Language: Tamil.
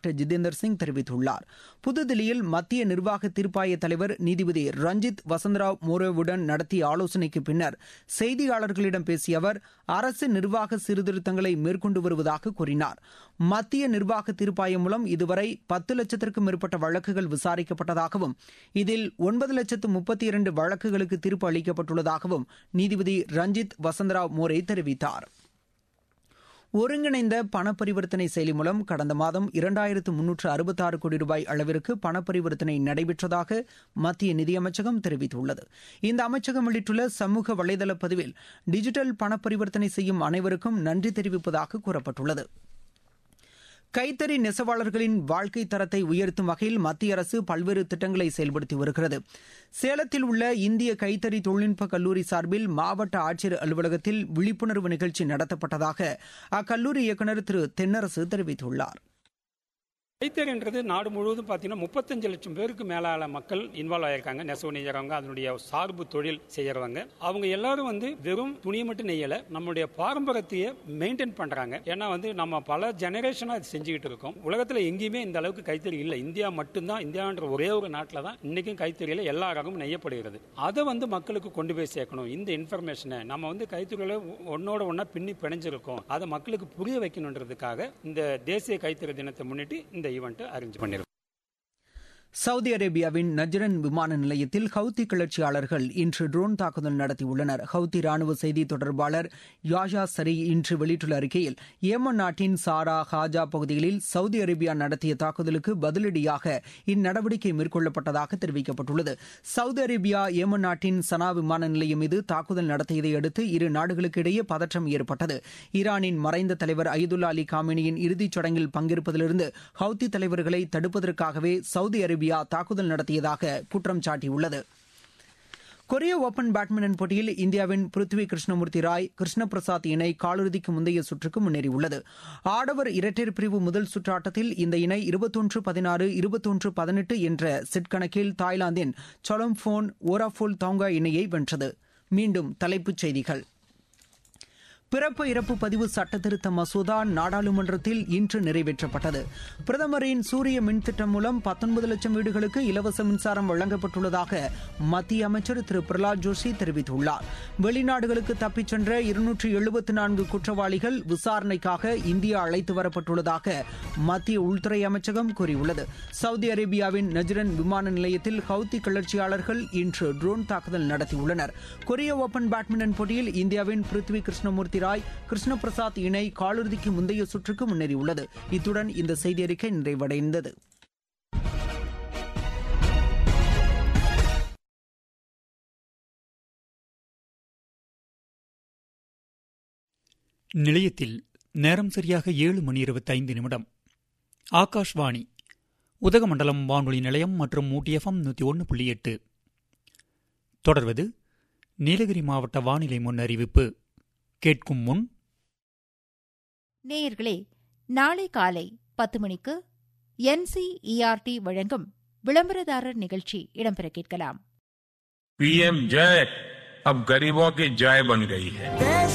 டாக்டர் ஜிதேந்தர் சிங் தெரிவித்துள்ளார் புதுதில்லியில் மத்திய நிர்வாக தீர்ப்பாய தலைவர் நீதிபதி ரஞ்சித் வசந்தராவ் மோரேவுடன் நடத்திய ஆலோசனைக்கு பின்னர் செய்தியாளர்களிடம் பேசிய அவர் அரசு நிர்வாக சீர்திருத்தங்களை மேற்கொண்டு வருவதாக கூறினார் மத்திய நிர்வாக தீர்ப்பாயம் மூலம் இதுவரை பத்து லட்சத்திற்கும் மேற்பட்ட வழக்குகள் விசாரிக்கப்பட்டதாகவும் இதில் ஒன்பது லட்சத்து முப்பத்தி இரண்டு வழக்குகளுக்கு தீர்ப்பு அளிக்கப்பட்டுள்ளதாகவும் நீதிபதி ரஞ்சித் வசந்தராவ் மோரே தெரிவித்தார் ஒருங்கிணைந்த பண பரிவர்த்தனை செயலி மூலம் கடந்த மாதம் இரண்டாயிரத்து முன்னூற்று அறுபத்தாறு கோடி ரூபாய் அளவிற்கு பண பரிவர்த்தனை நடைபெற்றதாக மத்திய நிதியமைச்சகம் தெரிவித்துள்ளது இந்த அமைச்சகம் வெளியிட்டுள்ள சமூக வலைதள பதிவில் டிஜிட்டல் பண பரிவர்த்தனை செய்யும் அனைவருக்கும் நன்றி தெரிவிப்பதாக கூறப்பட்டுள்ளது கைத்தறி நெசவாளர்களின் வாழ்க்கை தரத்தை உயர்த்தும் வகையில் மத்திய அரசு பல்வேறு திட்டங்களை செயல்படுத்தி வருகிறது சேலத்தில் உள்ள இந்திய கைத்தறி தொழில்நுட்ப கல்லூரி சார்பில் மாவட்ட ஆட்சியர் அலுவலகத்தில் விழிப்புணர்வு நிகழ்ச்சி நடத்தப்பட்டதாக அக்கல்லூரி இயக்குநர் திரு தென்னரசு தெரிவித்துள்ளார் கைத்தறின்றது நாடு முழுவதும் பார்த்தீங்கன்னா முப்பத்தஞ்சு லட்சம் பேருக்கு மேலான மக்கள் இன்வால்வ் ஆயிருக்காங்க நெசவு நெய்யறவங்க அதனுடைய சார்பு தொழில் செய்யறவங்க அவங்க எல்லாரும் வந்து வெறும் துணியை மட்டும் நெய்யல நம்மளுடைய பாரம்பரியத்தையே மெயின்டைன் பண்றாங்க ஏன்னா வந்து நம்ம பல ஜெனரேஷனா இது செஞ்சுக்கிட்டு இருக்கோம் உலகத்துல எங்கேயுமே இந்த அளவுக்கு கைத்தறி இல்லை இந்தியா மட்டும்தான் இந்தியான்ற ஒரே ஒரு நாட்டில் தான் இன்னைக்கும் கைத்தறியில எல்லா ரகமும் நெய்யப்படுகிறது அதை வந்து மக்களுக்கு கொண்டு போய் சேர்க்கணும் இந்த இன்ஃபர்மேஷனை நம்ம வந்து கைத்தறியில ஒன்னோட ஒன்னா பின்னி பிணைஞ்சிருக்கோம் அதை மக்களுக்கு புரிய வைக்கணுன்றதுக்காக இந்த தேசிய கைத்தறி தினத்தை முன்னிட்டு இந்த ஈவெண்ட் அரேஞ்ச் பண்ணிருக்கோம் சவுதி அரேபியாவின் நஜ்ரன் விமான நிலையத்தில் ஹவுத்தி கிளர்ச்சியாளர்கள் இன்று ட்ரோன் தாக்குதல் நடத்தியுள்ளனர் ஹவுத்தி ராணுவ செய்தி தொடர்பாளர் யாஷா சரி இன்று வெளியிட்டுள்ள அறிக்கையில் ஏமன் நாட்டின் சாரா ஹாஜா பகுதிகளில் சவுதி அரேபியா நடத்திய தாக்குதலுக்கு பதிலடியாக இந்நடவடிக்கை மேற்கொள்ளப்பட்டதாக தெரிவிக்கப்பட்டுள்ளது சவுதி அரேபியா ஏமன் நாட்டின் சனா விமான நிலையம் மீது தாக்குதல் நடத்தியதை அடுத்து இரு நாடுகளுக்கு இடையே பதற்றம் ஏற்பட்டது ஈரானின் மறைந்த தலைவர் அய்துல்லா அலி காமினியின் இறுதிச் சடங்கில் பங்கேற்பதிலிருந்து ஹவுத்தி தலைவர்களை தடுப்பதற்காகவே சவுதி அரேபியா அரேபியா தாக்குதல் நடத்தியதாக குற்றம் சாட்டியுள்ளது கொரிய ஓபன் பேட்மிண்டன் போட்டியில் இந்தியாவின் பிருத்வி கிருஷ்ணமூர்த்தி ராய் கிருஷ்ண பிரசாத் இணை காலிறுதிக்கு முந்தைய சுற்றுக்கு முன்னேறியுள்ளது ஆடவர் இரட்டையர் பிரிவு முதல் சுற்று ஆட்டத்தில் இந்த இணை இருபத்தொன்று பதினாறு இருபத்தொன்று பதினெட்டு என்ற செட் கணக்கில் தாய்லாந்தின் சொலம்போன் ஓராஃபோல் தாங்கா இணையை வென்றது மீண்டும் தலைப்புச் செய்திகள் பிறப்பு இறப்பு பதிவு சட்டத்திருத்த மசோதா நாடாளுமன்றத்தில் இன்று நிறைவேற்றப்பட்டது பிரதமரின் சூரிய மின் திட்டம் மூலம் பத்தொன்பது லட்சம் வீடுகளுக்கு இலவச மின்சாரம் வழங்கப்பட்டுள்ளதாக மத்திய அமைச்சர் திரு பிரகலாத் ஜோஷி தெரிவித்துள்ளார் வெளிநாடுகளுக்கு தப்பிச் சென்ற இருநூற்று எழுபத்தி நான்கு குற்றவாளிகள் விசாரணைக்காக இந்தியா அழைத்து வரப்பட்டுள்ளதாக மத்திய உள்துறை அமைச்சகம் கூறியுள்ளது சவுதி அரேபியாவின் நஜ்ரன் விமான நிலையத்தில் ஹவுத்தி கிளர்ச்சியாளர்கள் இன்று ட்ரோன் தாக்குதல் நடத்தியுள்ளனர் கொரிய ஓபன் பேட்மிண்டன் போட்டியில் இந்தியாவின் பிருத்வி கிருஷ்ணமூர்த்தி ராய் கிருஷ்ண பிரசாத் இணை காலிறுதிக்கு முந்தைய சுற்றுக்கு முன்னேறியுள்ளது இத்துடன் இந்த செய்தி அறிக்கை நிறைவடைந்தது நிலையத்தில் நேரம் சரியாக ஏழு மணி இருபத்தைந்து நிமிடம் ஆகாஷ்வாணி உதகமண்டலம் வானொலி நிலையம் மற்றும் ஊட்டிஎஃப்எம் நூற்றி ஒன்று புள்ளி எட்டு தொடர்வது நீலகிரி மாவட்ட வானிலை முன்னறிவிப்பு கேட்கும் முன் நேயர்களே நாளை காலை பத்து மணிக்கு என்சிஇஆர்டி வழங்கும் விளம்பரதாரர் நிகழ்ச்சி இடம்பெற கேட்கலாம் पीएम जय अब गरीबों की जय बन गई है